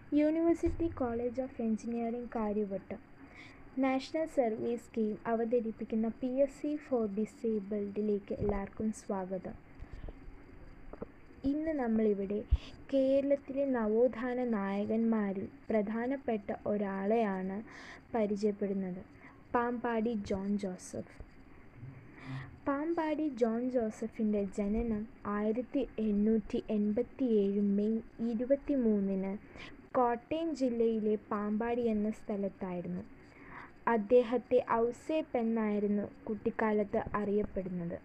university college of engineering Karyavattom national service scheme അവതരിപ്പിക്കുന്ന P S C for ഡിസേബിൾഡിലേക്ക് എല്ലാവർക്കും സ്വാഗതം ഇന്ന് നമ്മളിവിടെ കേരളത്തിലെ നവോത്ഥാന നായകന്മാരിൽ പ്രധാനപ്പെട്ട ഒരാളെയാണ് പരിചയപ്പെടുന്നത് പാമ്പാടി ജോൺ ജോസഫ് പാമ്പാടി ജോൺ ജോസഫിൻ്റെ ജനനം ആയിരത്തി എണ്ണൂറ്റി എൺപത്തി ഏഴ് മെയ് ഇരുപത്തി മൂന്നിന് കോട്ടയം ജില്ലയിലെ പാമ്പാടി എന്ന സ്ഥലത്തായിരുന്നു അദ്ദേഹത്തെ ഔസേപ്പ് എന്നായിരുന്നു കുട്ടിക്കാലത്ത് അറിയപ്പെടുന്നത്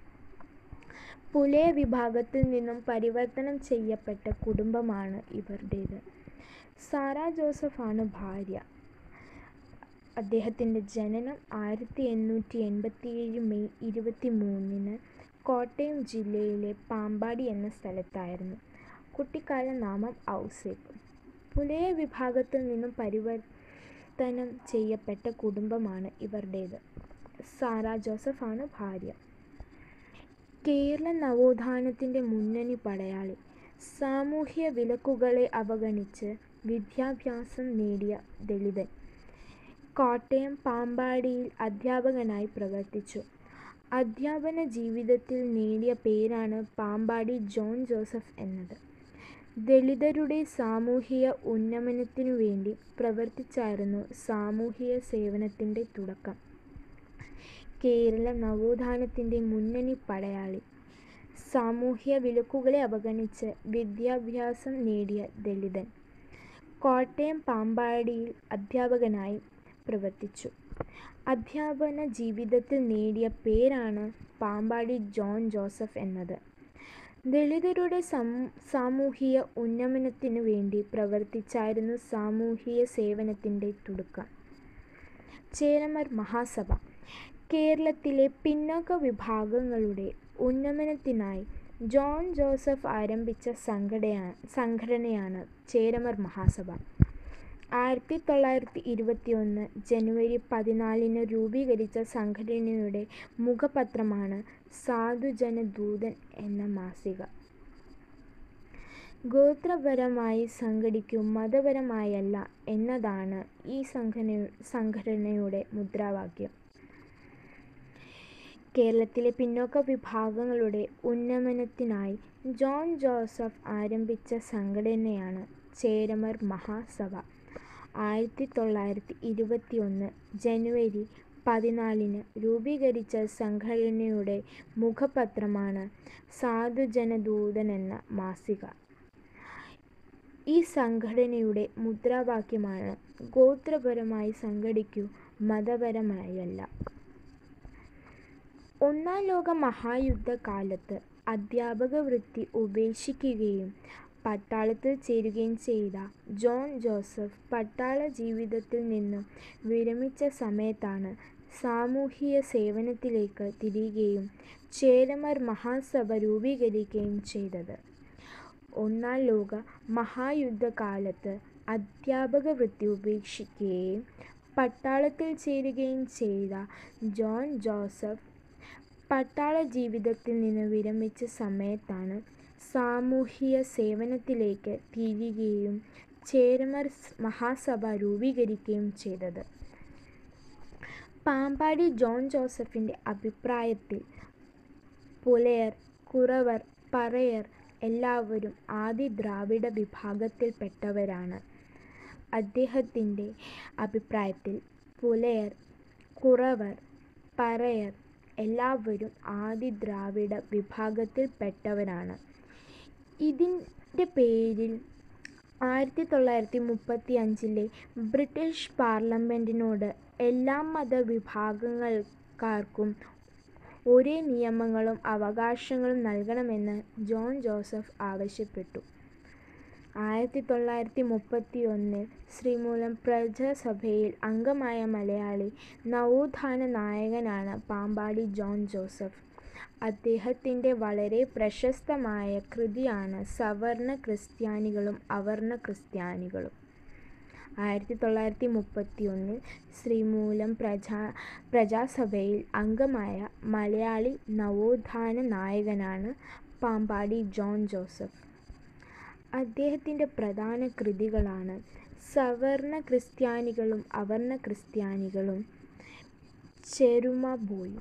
പുലയ വിഭാഗത്തിൽ നിന്നും പരിവർത്തനം ചെയ്യപ്പെട്ട കുടുംബമാണ് ഇവരുടേത് സാറ ജോസഫാണ് ഭാര്യ അദ്ദേഹത്തിൻ്റെ ജനനം ആയിരത്തി എണ്ണൂറ്റി എൺപത്തി ഏഴ് മെയ് ഇരുപത്തി മൂന്നിന് കോട്ടയം ജില്ലയിലെ പാമ്പാടി എന്ന സ്ഥലത്തായിരുന്നു കുട്ടിക്കാല നാമം ഔസേപ്പ് പുലയ വിഭാഗത്തിൽ നിന്നും പരിവർത്തനം ചെയ്യപ്പെട്ട കുടുംബമാണ് ഇവരുടേത് സാറ ജോസഫാണ് ഭാര്യ കേരള നവോത്ഥാനത്തിൻ്റെ മുന്നണി പടയാളി സാമൂഹ്യ വിലക്കുകളെ അവഗണിച്ച് വിദ്യാഭ്യാസം നേടിയ ദളിതൻ കോട്ടയം പാമ്പാടിയിൽ അധ്യാപകനായി പ്രവർത്തിച്ചു അധ്യാപന ജീവിതത്തിൽ നേടിയ പേരാണ് പാമ്പാടി ജോൺ ജോസഫ് എന്നത് ദളിതരുടെ സാമൂഹിക ഉന്നമനത്തിനു വേണ്ടി പ്രവർത്തിച്ചായിരുന്നു സാമൂഹിക സേവനത്തിൻ്റെ തുടക്കം കേരള നവോത്ഥാനത്തിൻ്റെ മുന്നണി പടയാളി സാമൂഹ്യ വിലക്കുകളെ അവഗണിച്ച് വിദ്യാഭ്യാസം നേടിയ ദളിതൻ കോട്ടയം പാമ്പാടിയിൽ അധ്യാപകനായി പ്രവർത്തിച്ചു അധ്യാപന ജീവിതത്തിൽ നേടിയ പേരാണ് പാമ്പാടി ജോൺ ജോസഫ് എന്നത് ദളിതരുടെ സം സാമൂഹിക ഉന്നമനത്തിനു വേണ്ടി പ്രവർത്തിച്ചായിരുന്നു സാമൂഹിക സേവനത്തിൻ്റെ തുടക്കം ചേരമർ മഹാസഭ കേരളത്തിലെ പിന്നോക്ക വിഭാഗങ്ങളുടെ ഉന്നമനത്തിനായി ജോൺ ജോസഫ് ആരംഭിച്ച സംഘടനയാണ് സംഘടനയാണ് ചേരമർ മഹാസഭ ആയിരത്തി തൊള്ളായിരത്തി ഇരുപത്തി ഒന്ന് ജനുവരി പതിനാലിന് രൂപീകരിച്ച സംഘടനയുടെ മുഖപത്രമാണ് സാധുജനദൂതൻ എന്ന മാസിക ഗോത്രപരമായി സംഘടിക്കൂ മതപരമായല്ല എന്നതാണ് ഈ സംഘടന സംഘടനയുടെ മുദ്രാവാക്യം കേരളത്തിലെ പിന്നോക്ക വിഭാഗങ്ങളുടെ ഉന്നമനത്തിനായി ജോൺ ജോസഫ് ആരംഭിച്ച സംഘടനയാണ് ചേരമർ മഹാസഭ ആയിരത്തി തൊള്ളായിരത്തി ഇരുപത്തി ഒന്ന് ജനുവരി പതിനാലിന് രൂപീകരിച്ച സംഘടനയുടെ മുഖപത്രമാണ് സാധുജനദൂതൻ എന്ന മാസിക ഈ സംഘടനയുടെ മുദ്രാവാക്യമാണ് ഗോത്രപരമായി സംഘടിക്കൂ മതപരമായല്ല ഒന്നാം ലോക മഹായുദ്ധ കാലത്ത് അധ്യാപക വൃത്തി ഉപേക്ഷിക്കുകയും പട്ടാളത്തിൽ ചേരുകയും ചെയ്ത ജോൺ ജോസഫ് പട്ടാള ജീവിതത്തിൽ നിന്നും വിരമിച്ച സമയത്താണ് സാമൂഹിക സേവനത്തിലേക്ക് തിരിയുകയും ചേരമർ മഹാസഭ രൂപീകരിക്കുകയും ചെയ്തത് ഒന്നാം ലോക മഹായുദ്ധകാലത്ത് അധ്യാപക വൃത്തി ഉപേക്ഷിക്കുകയും പട്ടാളത്തിൽ ചേരുകയും ചെയ്ത ജോൺ ജോസഫ് പട്ടാള ജീവിതത്തിൽ നിന്ന് വിരമിച്ച സമയത്താണ് സാമൂഹിക സേവനത്തിലേക്ക് തിരിയുകയും ചേരമർ മഹാസഭ രൂപീകരിക്കുകയും ചെയ്തത് പാമ്പാടി ജോൺ ജോസഫിൻ്റെ അഭിപ്രായത്തിൽ പുലയർ കുറവർ പറയർ എല്ലാവരും ആദി ദ്രാവിഡ വിഭാഗത്തിൽപ്പെട്ടവരാണ് അദ്ദേഹത്തിൻ്റെ അഭിപ്രായത്തിൽ പുലയർ കുറവർ പറയർ എല്ലാവരും ആദി ദ്രാവിഡ വിഭാഗത്തിൽപ്പെട്ടവരാണ് ഇതിൻ്റെ പേരിൽ ആയിരത്തി തൊള്ളായിരത്തി മുപ്പത്തി അഞ്ചിലെ ബ്രിട്ടീഷ് പാർലമെൻറ്റിനോട് എല്ലാ മതവിഭാഗങ്ങൾക്കാർക്കും ഒരേ നിയമങ്ങളും അവകാശങ്ങളും നൽകണമെന്ന് ജോൺ ജോസഫ് ആവശ്യപ്പെട്ടു ആയിരത്തി തൊള്ളായിരത്തി മുപ്പത്തി ഒന്നിൽ ശ്രീമൂലം പ്രജാസഭയിൽ അംഗമായ മലയാളി നവോത്ഥാന നായകനാണ് പാമ്പാടി ജോൺ ജോസഫ് അദ്ദേഹത്തിൻ്റെ വളരെ പ്രശസ്തമായ കൃതിയാണ് സവർണ ക്രിസ്ത്യാനികളും അവർണ ക്രിസ്ത്യാനികളും ആയിരത്തി തൊള്ളായിരത്തി മുപ്പത്തി ഒന്നിൽ ശ്രീമൂലം പ്രജാ പ്രജാസഭയിൽ അംഗമായ മലയാളി നവോത്ഥാന നായകനാണ് പാമ്പാടി ജോൺ ജോസഫ് അദ്ദേഹത്തിൻ്റെ പ്രധാന കൃതികളാണ് സവർണ ക്രിസ്ത്യാനികളും അവർണ ക്രിസ്ത്യാനികളും ചെരുമബോയും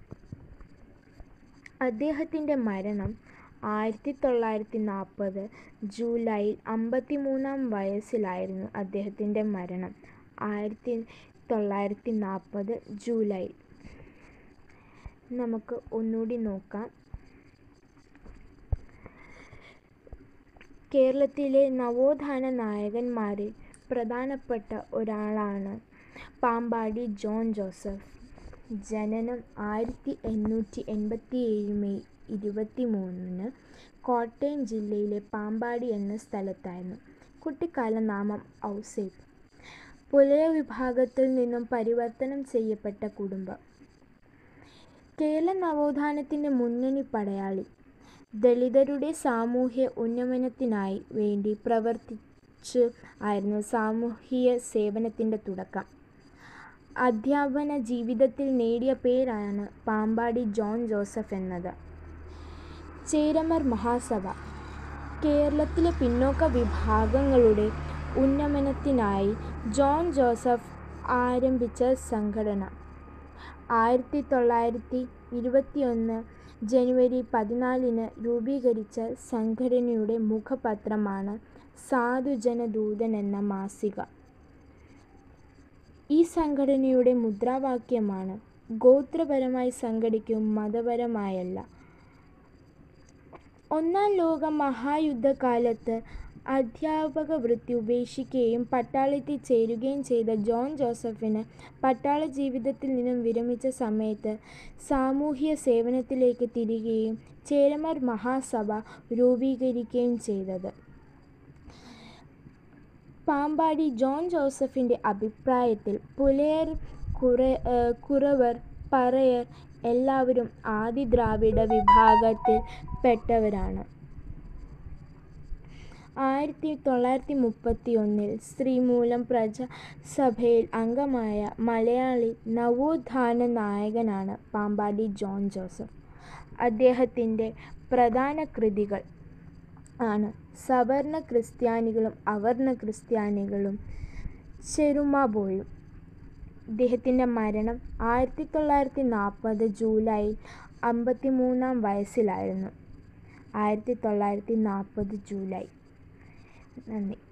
അദ്ദേഹത്തിൻ്റെ മരണം ആയിരത്തി തൊള്ളായിരത്തി നാൽപ്പത് ജൂലൈയിൽ അമ്പത്തിമൂന്നാം വയസ്സിലായിരുന്നു അദ്ദേഹത്തിൻ്റെ മരണം ആയിരത്തി തൊള്ളായിരത്തി നാൽപ്പത് ജൂലൈയിൽ നമുക്ക് ഒന്നുകൂടി നോക്കാം കേരളത്തിലെ നവോത്ഥാന നായകന്മാരിൽ പ്രധാനപ്പെട്ട ഒരാളാണ് പാമ്പാടി ജോൺ ജോസഫ് ജനനം ആയിരത്തി എണ്ണൂറ്റി എൺപത്തി ഏഴ് മെയ് ഇരുപത്തി മൂന്നിന് കോട്ടയം ജില്ലയിലെ പാമ്പാടി എന്ന സ്ഥലത്തായിരുന്നു കുട്ടിക്കാല നാമം ഔസേപ്പ് പുലയ വിഭാഗത്തിൽ നിന്നും പരിവർത്തനം ചെയ്യപ്പെട്ട കുടുംബം കേരള നവോത്ഥാനത്തിൻ്റെ മുന്നണി പടയാളി ദളിതരുടെ സാമൂഹ്യ ഉന്നമനത്തിനായി വേണ്ടി പ്രവർത്തിച്ച് ആയിരുന്നു സാമൂഹിക സേവനത്തിൻ്റെ തുടക്കം അധ്യാപന ജീവിതത്തിൽ നേടിയ പേരാണ് പാമ്പാടി ജോൺ ജോസഫ് എന്നത് ചേരമർ മഹാസഭ കേരളത്തിലെ പിന്നോക്ക വിഭാഗങ്ങളുടെ ഉന്നമനത്തിനായി ജോൺ ജോസഫ് ആരംഭിച്ച സംഘടന ആയിരത്തി തൊള്ളായിരത്തി ഇരുപത്തിയൊന്ന് ജനുവരി പതിനാലിന് രൂപീകരിച്ച സംഘടനയുടെ മുഖപത്രമാണ് സാധുജനദൂതൻ എന്ന മാസിക ഈ സംഘടനയുടെ മുദ്രാവാക്യമാണ് ഗോത്രപരമായി സംഘടിക്കും മതപരമായല്ല ഒന്നാം ലോക മഹായുദ്ധകാലത്ത് അധ്യാപക വൃത്തി ഉപേക്ഷിക്കുകയും പട്ടാളത്തിൽ ചേരുകയും ചെയ്ത ജോൺ ജോസഫിന് പട്ടാള ജീവിതത്തിൽ നിന്നും വിരമിച്ച സമയത്ത് സാമൂഹ്യ സേവനത്തിലേക്ക് തിരികുകയും ചേരമർ മഹാസഭ രൂപീകരിക്കുകയും ചെയ്തത് പാമ്പാടി ജോൺ ജോസഫിൻ്റെ അഭിപ്രായത്തിൽ പുലയർ കുറ കുറവർ പറയർ എല്ലാവരും ആദി ദ്രാവിഡ വിഭാഗത്തിൽ പെട്ടവരാണ് ആയിരത്തി തൊള്ളായിരത്തി മുപ്പത്തി ഒന്നിൽ ശ്രീമൂലം പ്രജാസഭയിൽ അംഗമായ മലയാളി നവോത്ഥാന നായകനാണ് പാമ്പാടി ജോൺ ജോസഫ് അദ്ദേഹത്തിൻ്റെ പ്രധാന കൃതികൾ ആണ് സവർണ ക്രിസ്ത്യാനികളും അവർണ ക്രിസ്ത്യാനികളും ചെരുമാബോയും ഇദ്ദേഹത്തിൻ്റെ മരണം ആയിരത്തി തൊള്ളായിരത്തി നാൽപ്പത് ജൂലൈയിൽ അമ്പത്തി മൂന്നാം വയസ്സിലായിരുന്നു ആയിരത്തി തൊള്ളായിരത്തി നാൽപ്പത് ജൂലൈ നന്ദി